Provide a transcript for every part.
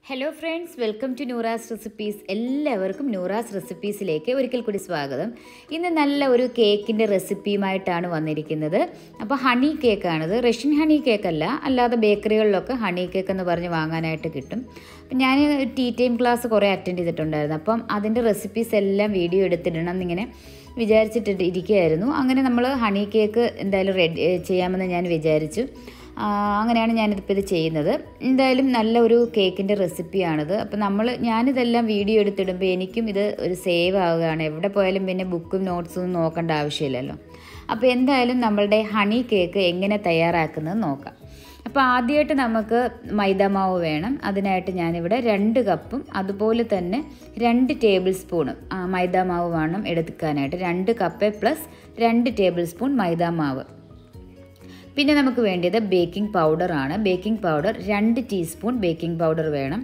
hello friends welcome to Nooras recipes എല്ലാവർക്കും നൂറാസ് റെസിപ്പീസിലേക്ക് ഒരിക്കൽ കൂടി സ്വാഗതം ഇന്ന് നല്ല ഒരു കേക്കിൻ്റെ റെസിപ്പിയുമായിട്ടാണ് വന്നിരിക്കുന്നത് അപ്പോൾ ഹണി കേക്കാണിത് റഷ്യൻ ഹണി കേക്കല്ല അല്ലാതെ ബേക്കറികളിലൊക്കെ ഹണി കേക്ക് എന്ന് പറഞ്ഞ് വാങ്ങാനായിട്ട് കിട്ടും അപ്പം ഞാൻ ടീ ടൈം ക്ലാസ് കുറേ അറ്റൻഡ് ചെയ്തിട്ടുണ്ടായിരുന്നു അപ്പം അതിൻ്റെ റെസിപ്പീസ് എല്ലാം വീഡിയോ എടുത്തിടണം എന്നിങ്ങനെ വിചാരിച്ചിട്ട് ഇരിക്കുകയായിരുന്നു അങ്ങനെ നമ്മൾ ഹണി കേക്ക് എന്തായാലും റെഡി ചെയ്യാമെന്ന് ഞാൻ വിചാരിച്ചു ആ, അങ്ങനെയാണ് ഞാനിതിപ്പോൾ ഇത് ചെയ്യുന്നത് എന്തായാലും നല്ല ഒരു കേക്കിൻ്റെ റെസിപ്പിയാണിത് അപ്പോൾ നമ്മൾ ഞാനിതെല്ലാം വീഡിയോ എടുത്തിടുമ്പോൾ എനിക്കും ഇത് ഒരു സേവ് ആവുകയാണ് എവിടെ പോയാലും പിന്നെ ബുക്കും നോട്ട്സും ഒന്നും നോക്കേണ്ട ആവശ്യമില്ലല്ലോ അപ്പോൾ എന്തായാലും നമ്മളുടെ ഹണി കേക്ക് എങ്ങനെ തയ്യാറാക്കുന്നത് നോക്കാം അപ്പോൾ ആദ്യമായിട്ട് നമുക്ക് മൈദാമാവ് വേണം അതിനായിട്ട് ഞാനിവിടെ രണ്ട് കപ്പും അതുപോലെ തന്നെ രണ്ട് ടേബിൾ സ്പൂണും മൈദാമാവ് വേണം എടുക്കാനായിട്ട് രണ്ട് കപ്പ് പ്ലസ് രണ്ട് ടേബിൾ സ്പൂൺ മൈദാമാവ് പിന്നെ നമുക്ക് വേണ്ടത് ബേക്കിംഗ് പൗഡറാണ് ബേക്കിംഗ് പൗഡർ രണ്ട് ടീസ്പൂൺ ബേക്കിംഗ് പൗഡർ വേണം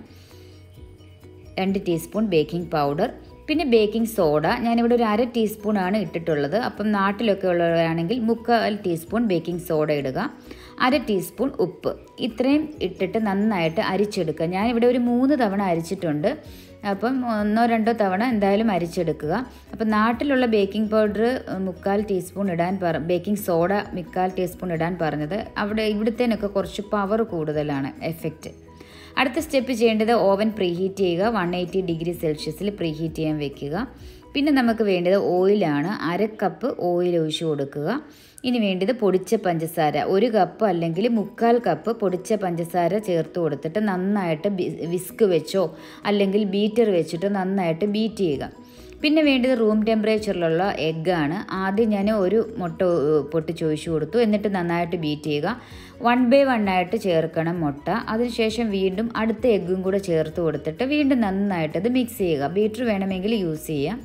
രണ്ട് ടീസ്പൂൺ ബേക്കിംഗ് പൗഡർ പിന്നെ ബേക്കിംഗ് സോഡ ഞാനിവിടെ ഒരു അര ടീസ്പൂണാണ് ഇട്ടിട്ടുള്ളത് അപ്പം നാട്ടിലൊക്കെ ഉള്ളവരാണെങ്കിൽ മുക്കാൽ ടീസ്പൂൺ ബേക്കിംഗ് സോഡ ഇടുക അര ടീസ്പൂൺ ഉപ്പ് ഇത്രയും ഇട്ടിട്ട് നന്നായിട്ട് അരിച്ചെടുക്കുക ഞാനിവിടെ ഒരു മൂന്ന് തവണ അരിച്ചിട്ടുണ്ട് അപ്പം ഒന്നോ രണ്ടോ തവണ എന്തായാലും അരിച്ചെടുക്കുക അപ്പം നാട്ടിലുള്ള ബേക്കിംഗ് പൗഡർ മുക്കാൽ ടീസ്പൂൺ ഇടാൻ പറ ബേക്കിംഗ് സോഡ മുക്കാൽ ടീസ്പൂൺ ഇടാൻ പറഞ്ഞത് അവിടെ ഇവിടുത്തേനൊക്കെ കുറച്ച് പവർ കൂടുതലാണ് എഫക്റ്റ് അടുത്ത സ്റ്റെപ്പ് ചെയ്യേണ്ടത് ഓവൻ പ്രീഹീറ്റ് ചെയ്യുക വൺ എയ്റ്റി ഡിഗ്രി സെൽഷ്യസിൽ പ്രീഹീറ്റ് ചെയ്യാൻ വെക്കുക പിന്നെ നമുക്ക് വേണ്ടത് ഓയിലാണ് അര കപ്പ് ഓയിൽ ഒഴിച്ചു കൊടുക്കുക ഇനി വേണ്ടത് പൊടിച്ച പഞ്ചസാര ഒരു കപ്പ് അല്ലെങ്കിൽ മുക്കാൽ കപ്പ് പൊടിച്ച പഞ്ചസാര ചേർത്ത് കൊടുത്തിട്ട് നന്നായിട്ട് വിസ്ക് വെച്ചോ അല്ലെങ്കിൽ ബീറ്റർ വെച്ചിട്ടോ നന്നായിട്ട് ബീറ്റ് ചെയ്യുക പിന്നെ വേണ്ടത് റൂം ടെമ്പറേച്ചറിലുള്ള എഗ്ഗാണ് ആദ്യം ഞാൻ ഒരു മുട്ട പൊട്ടിച്ച് ഒഴിച്ചു കൊടുത്തു എന്നിട്ട് നന്നായിട്ട് ബീറ്റ് ചെയ്യുക വൺ ബൈ വൺ ആയിട്ട് ചേർക്കണം മുട്ട അതിനുശേഷം വീണ്ടും അടുത്ത എഗ്ഗും കൂടെ ചേർത്ത് കൊടുത്തിട്ട് വീണ്ടും നന്നായിട്ട് ഇത് മിക്സ് ചെയ്യുക ബീറ്റർ വേണമെങ്കിൽ യൂസ് ചെയ്യാം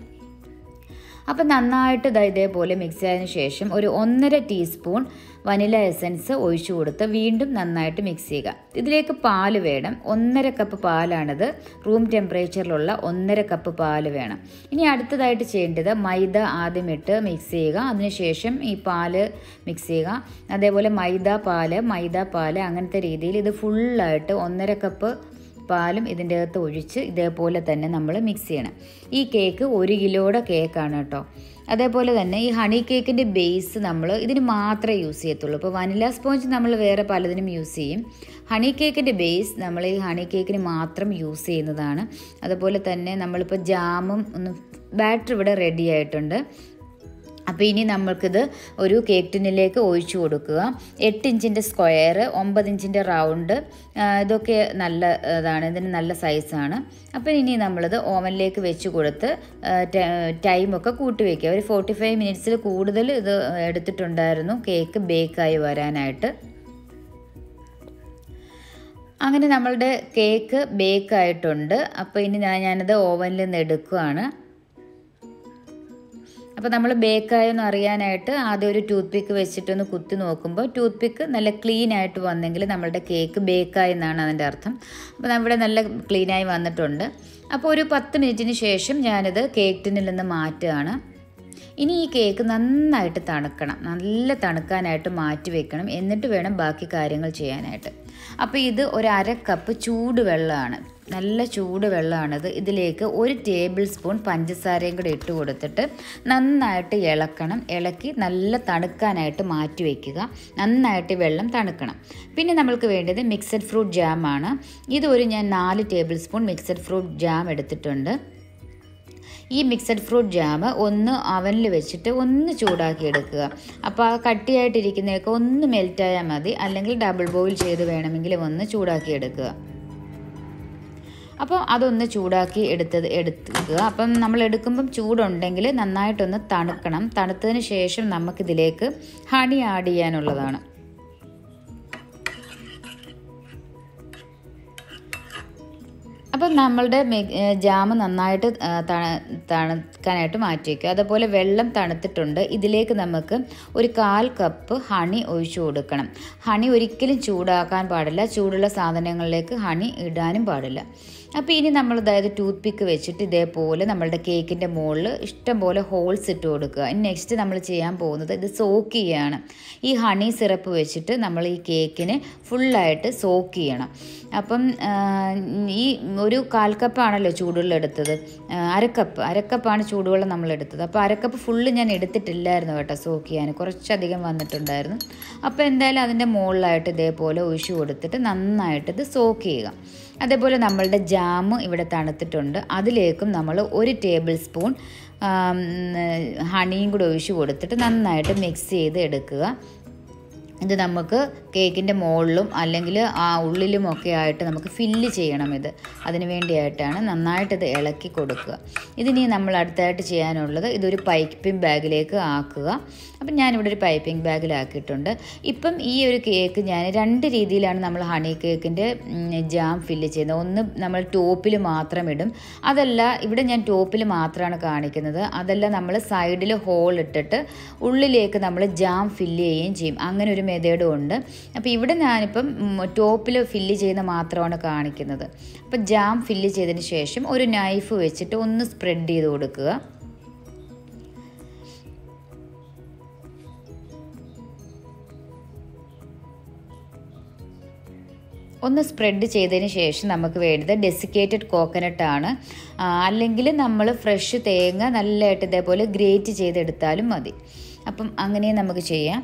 അപ്പം നന്നായിട്ട് ഇതാ ഇതേപോലെ മിക്സ് ആയതിനു ശേഷം ഒരു ഒന്നര ടീസ്പൂൺ വനില എസൻസ് ഒഴിച്ചു കൊടുത്ത് വീണ്ടും നന്നായിട്ട് മിക്സ് ചെയ്യുക ഇതിലേക്ക് പാല് വേണം ഒന്നര കപ്പ് പാലാണിത് റൂം ടെമ്പറേച്ചറിലുള്ള ഒന്നര കപ്പ് പാല് വേണം ഇനി അടുത്തതായിട്ട് ചെയ്യേണ്ടത് മൈദ ആദ്യം ഇട്ട് മിക്സ് ചെയ്യുക അതിനുശേഷം ഈ പാല് മിക്സ് ചെയ്യുക അതേപോലെ മൈദ പാല് മൈദ പാല് അങ്ങനത്തെ രീതിയിൽ ഇത് ഫുള്ളായിട്ട് ഒന്നര കപ്പ് പാലും ഇതിൻ്റെ അകത്ത് ഒഴിച്ച് ഇതേപോലെ തന്നെ നമ്മൾ മിക്സ് ചെയ്യണം ഈ കേക്ക് ഒരു കിലോയുടെ കേക്കാണ് കേട്ടോ അതേപോലെ തന്നെ ഈ ഹണി കേക്കിൻ്റെ ബേസ് നമ്മൾ ഇതിന് മാത്രമേ യൂസ് ചെയ്യത്തുള്ളൂ ഇപ്പോൾ വനില സ്പോഞ്ച് നമ്മൾ വേറെ പലതിനും യൂസ് ചെയ്യും ഹണി കേക്കിൻ്റെ ബേസ് നമ്മൾ ഈ ഹണി കേക്കിന് മാത്രം യൂസ് ചെയ്യുന്നതാണ് അതുപോലെ തന്നെ നമ്മളിപ്പോൾ ജാമും ഒന്ന് ബാറ്റർ ഇവിടെ റെഡി ആയിട്ടുണ്ട് അപ്പോൾ ഇനി നമ്മൾക്കിത് ഒരു കേക്ക് ടിന്നിലേക്ക് ഒഴിച്ചു കൊടുക്കുക എട്ട് ഇഞ്ചിൻ്റെ സ്ക്വയർ ഒമ്പത് ഇഞ്ചിൻ്റെ റൗണ്ട് ഇതൊക്കെ നല്ല ഇതാണ് ഇതിന് നല്ല സൈസാണ് അപ്പോൾ ഇനി നമ്മളിത് ഓവനിലേക്ക് വെച്ച് കൊടുത്ത് ടൈമൊക്കെ കൂട്ടി വയ്ക്കുക ഒരു ഫോർട്ടി ഫൈവ് മിനിറ്റ്സിൽ കൂടുതൽ ഇത് എടുത്തിട്ടുണ്ടായിരുന്നു കേക്ക് ബേക്കായി വരാനായിട്ട് അങ്ങനെ നമ്മളുടെ കേക്ക് ബേക്കായിട്ടുണ്ട് അപ്പോൾ ഇനി ഞാൻ ഞാനത് ഓവനിൽ നിന്ന് എടുക്കുകയാണ് അപ്പോൾ നമ്മൾ ബേക്കായെന്ന് അറിയാനായിട്ട് ആദ്യം ഒരു ടൂത്ത് പിക്ക് വെച്ചിട്ടൊന്ന് കുത്തി നോക്കുമ്പോൾ ടൂത്ത് പിക്ക് നല്ല ക്ലീൻ ആയിട്ട് വന്നെങ്കിൽ നമ്മളുടെ കേക്ക് ബേക്കായി എന്നാണ് അതിൻ്റെ അർത്ഥം അപ്പോൾ നമ്മുടെ നല്ല ക്ലീനായി വന്നിട്ടുണ്ട് അപ്പോൾ ഒരു പത്ത് മിനിറ്റിന് ശേഷം ഞാനിത് കേക്ക് ടിന്നിൽ നിന്ന് മാറ്റുകയാണ് ഇനി ഈ കേക്ക് നന്നായിട്ട് തണുക്കണം നല്ല തണുക്കാനായിട്ട് മാറ്റി വെക്കണം എന്നിട്ട് വേണം ബാക്കി കാര്യങ്ങൾ ചെയ്യാനായിട്ട് അപ്പോൾ ഇത് ഒരു അര കപ്പ് ചൂട് വെള്ളമാണ് നല്ല ചൂട് വെള്ളമാണിത് ഇതിലേക്ക് ഒരു ടേബിൾ സ്പൂൺ പഞ്ചസാരയും കൂടെ ഇട്ട് കൊടുത്തിട്ട് നന്നായിട്ട് ഇളക്കണം ഇളക്കി നല്ല തണുക്കാനായിട്ട് മാറ്റി വയ്ക്കുക നന്നായിട്ട് വെള്ളം തണുക്കണം പിന്നെ നമ്മൾക്ക് വേണ്ടത് മിക്സഡ് ഫ്രൂട്ട് ജാമാണ് ഇതൊരു ഞാൻ നാല് tablespoon mixed fruit jam എടുത്തിട്ടുണ്ട് ഈ മിക്സഡ് ഫ്രൂട്ട് ജാം ഒന്ന് അവനിൽ വെച്ചിട്ട് ഒന്ന് ചൂടാക്കി എടുക്കുക അപ്പോൾ ആ കട്ടിയായിട്ടിരിക്കുന്നതൊക്കെ ഒന്ന് മെൽറ്റായാൽ മതി അല്ലെങ്കിൽ ഡബിൾ ബോയിൽ ചെയ്ത് വേണമെങ്കിലും ഒന്ന് ചൂടാക്കി എടുക്കുക അപ്പോൾ അതൊന്ന് ചൂടാക്കി എടുത്തത് എടുക്കുക അപ്പം നമ്മൾ എടുക്കുമ്പം ചൂടുണ്ടെങ്കിൽ നന്നായിട്ടൊന്ന് തണുക്കണം തണുത്തതിന് ശേഷം നമുക്കിതിലേക്ക് ഹണി ആഡ് ചെയ്യാനുള്ളതാണ് അപ്പം നമ്മളുടെ ജാം നന്നായിട്ട് ആ, തണ- തണുക്കാനായിട്ട് മാറ്റി വയ്ക്കുക അതുപോലെ വെള്ളം തണുത്തിട്ടുണ്ട് ഇതിലേക്ക് നമുക്ക് ഒരു കാൽ കപ്പ് ഹണി ഒഴിച്ചു കൊടുക്കണം ഹണി ഒരിക്കലും ചൂടാക്കാൻ പാടില്ല ചൂടുള്ള സാധനങ്ങളിലേക്ക് ഹണി ഇടാനും പാടില്ല അപ്പോൾ ഇനി നമ്മൾ അതായത് ടൂത്ത് പിക്ക് വെച്ചിട്ട് ഇതേപോലെ നമ്മളുടെ കേക്കിൻ്റെ മുകളിൽ ഇഷ്ടം പോലെ ഹോൾസ് ഇട്ട് കൊടുക്കുക ഇനി നെക്സ്റ്റ് നമ്മൾ ചെയ്യാൻ പോകുന്നത് ഇത് സോക്ക് ചെയ്യാണ് ഈ ഹണി സിറപ്പ് വെച്ചിട്ട് നമ്മൾ ഈ കേക്കിന് ഫുള്ളായിട്ട് സോക്ക് ചെയ്യണം അപ്പം ആ, ഈ ഒരു കാൽ കപ്പാണല്ലോ ചൂടുവെള്ളം എടുത്തത് ആ, അരക്കപ്പ് അരക്കപ്പാണ് ചൂടുവെള്ളം നമ്മൾ എടുത്തത് അപ്പോൾ അരക്കപ്പ് ഫുള്ള് ഞാൻ എടുത്തിട്ടില്ലായിരുന്നു കേട്ടോ സോക്ക് ചെയ്യാൻ കുറച്ചധികം വന്നിട്ടുണ്ടായിരുന്നു അപ്പോൾ എന്തായാലും അതിൻ്റെ മുകളിലായിട്ട് ഇതേപോലെ ഒഴിച്ചു കൊടുത്തിട്ട് നന്നായിട്ട് ഇത് സോക്ക് ചെയ്യുക അതേപോലെ നമ്മളുടെ ജാം ഇവിടെ തണുത്തിട്ടുണ്ട് അതിലേക്കും നമ്മൾ ഒരു ടേബിൾ സ്പൂൺ ആം, ഹണിയും കൂടെ ഒഴിച്ച് കൊടുത്തിട്ട് നന്നായിട്ട് മിക്സ് ചെയ്ത് എടുക്കുക ഇത് നമുക്ക് കേക്കിൻ്റെ മുകളിലും അല്ലെങ്കിൽ ആ ഉള്ളിലും ഒക്കെ ആയിട്ട് നമുക്ക് ഫില്ല് ചെയ്യണം ഇത് അതിന് വേണ്ടിയായിട്ടാണ് നന്നായിട്ട് ഇത് ഇളക്കി കൊടുക്കുക ഇതിനി നമ്മൾ അടുത്തായിട്ട് ചെയ്യാനുള്ളത് ഇതൊരു പൈപ്പിംഗ് ബാഗിലേക്ക് ആക്കുക അപ്പം ഞാനിവിടെ ഒരു പൈപ്പിംഗ് ബാഗിലാക്കിയിട്ടുണ്ട് ഇപ്പം ഈ ഒരു കേക്ക് ഞാൻ രണ്ട് രീതിയിലാണ് നമ്മൾ ഹണി കേക്കിൻ്റെ ജാം ഫില്ല് ചെയ്യുന്നത് ഒന്ന് നമ്മൾ ടോപ്പിൽ മാത്രം ഇടും അതല്ല ഇവിടെ ഞാൻ ടോപ്പിൽ മാത്രമാണ് കാണിക്കുന്നത് അതല്ല നമ്മൾ സൈഡിൽ ഹോൾ ഇട്ടിട്ട് ഉള്ളിലേക്ക് നമ്മൾ ജാം ഫില്ല് ചെയ്യുകയും ചെയ്യും അങ്ങനെ ഒരു മെത്തേഡും ഉണ്ട് അപ്പോൾ ഇവിടെ ഞാനിപ്പം ടോപ്പിൽ ഫില്ല് ചെയ്യുന്ന മാത്രമാണ് കാണിക്കുന്നത് അപ്പോൾ ജാം ഫില്ല് ചെയ്തതിന് ശേഷം ഒരു നൈഫ് വെച്ചിട്ട് ഒന്ന് സ്പ്രെഡ് ചെയ്ത് കൊടുക്കുക ഒന്ന് സ്പ്രെഡ് ചെയ്തതിന് ശേഷം നമുക്ക് വേണ്ടത് ഡെസിക്കേറ്റഡ് കോക്കനട്ട് ആണ് ആ, അല്ലെങ്കിൽ നമ്മൾ ഫ്രഷ് തേങ്ങ നല്ലതായിട്ട് ഇതേപോലെ ഗ്രേറ്റ് ചെയ്തെടുത്താലും മതി അപ്പം അങ്ങനെ നമുക്ക് ചെയ്യാം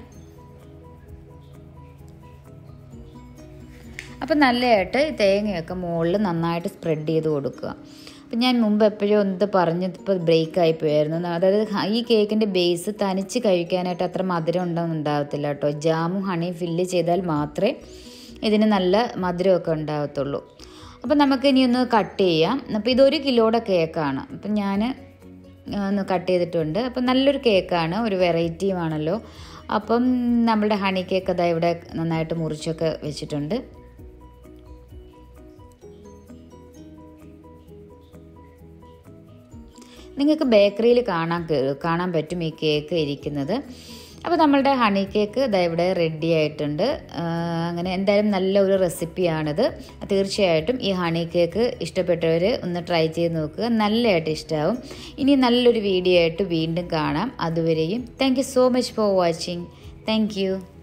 അപ്പം നല്ലതായിട്ട് തേങ്ങയൊക്കെ മുകളിൽ നന്നായിട്ട് സ്പ്രെഡ് ചെയ്ത് കൊടുക്കുക അപ്പം ഞാൻ മുമ്പ് എപ്പോഴും ഒന്ന് പറഞ്ഞപ്പോൾ ബ്രേക്ക് ആയി പോയായിരുന്നു അതായത് ഹ- ഈ കേക്കിൻ്റെ ബേസ് തനിച്ച് കഴിക്കാനായിട്ട് അത്ര മധുരം ഉണ്ടോന്നും ഉണ്ടാകത്തില്ല കേട്ടോ ജാമും ഹണിയും ഫില്ല് ചെയ്താൽ മാത്രമേ ഇതിന് നല്ല മധുരമൊക്കെ ഉണ്ടാകത്തുള്ളൂ അപ്പം നമുക്ക് ഇനി ഒന്ന് കട്ട് ചെയ്യാം അപ്പോൾ ഇതൊരു കിലോയുടെ കേക്കാണ് അപ്പം ഞാൻ ഒന്ന് കട്ട് ചെയ്തിട്ടുണ്ട് അപ്പം നല്ലൊരു കേക്കാണ് ഒരു വെറൈറ്റിയുമാണല്ലോ അപ്പം നമ്മുടെ ഹണി കേക്ക് അതാ ഇവിടെ നന്നായിട്ട് മുറിച്ചൊക്കെ വെച്ചിട്ടുണ്ട് നിങ്ങൾക്ക് ബേക്കറിയിൽ കാണാൻ കേ- കാണാൻ പറ്റും ഈ കേക്ക് ഇരിക്കുന്നത് അപ്പോൾ നമ്മളുടെ ഹണി കേക്ക് ഇതാ ഇവിടെ റെഡി ആയിട്ടുണ്ട് ആ, അങ്ങനെ എന്തായാലും നല്ല ഒരു റെസിപ്പിയാണിത് തീർച്ചയായിട്ടും ഈ ഹണി കേക്ക് ഇഷ്ടപ്പെട്ടവർ ഒന്ന് ട്രൈ ചെയ്ത് നോക്കുക നല്ലതായിട്ട് ഇഷ്ടമാവും ഇനി നല്ലൊരു വീഡിയോ ആയിട്ട് വീണ്ടും കാണാം അതുവരെയും thank you so much for watching thank U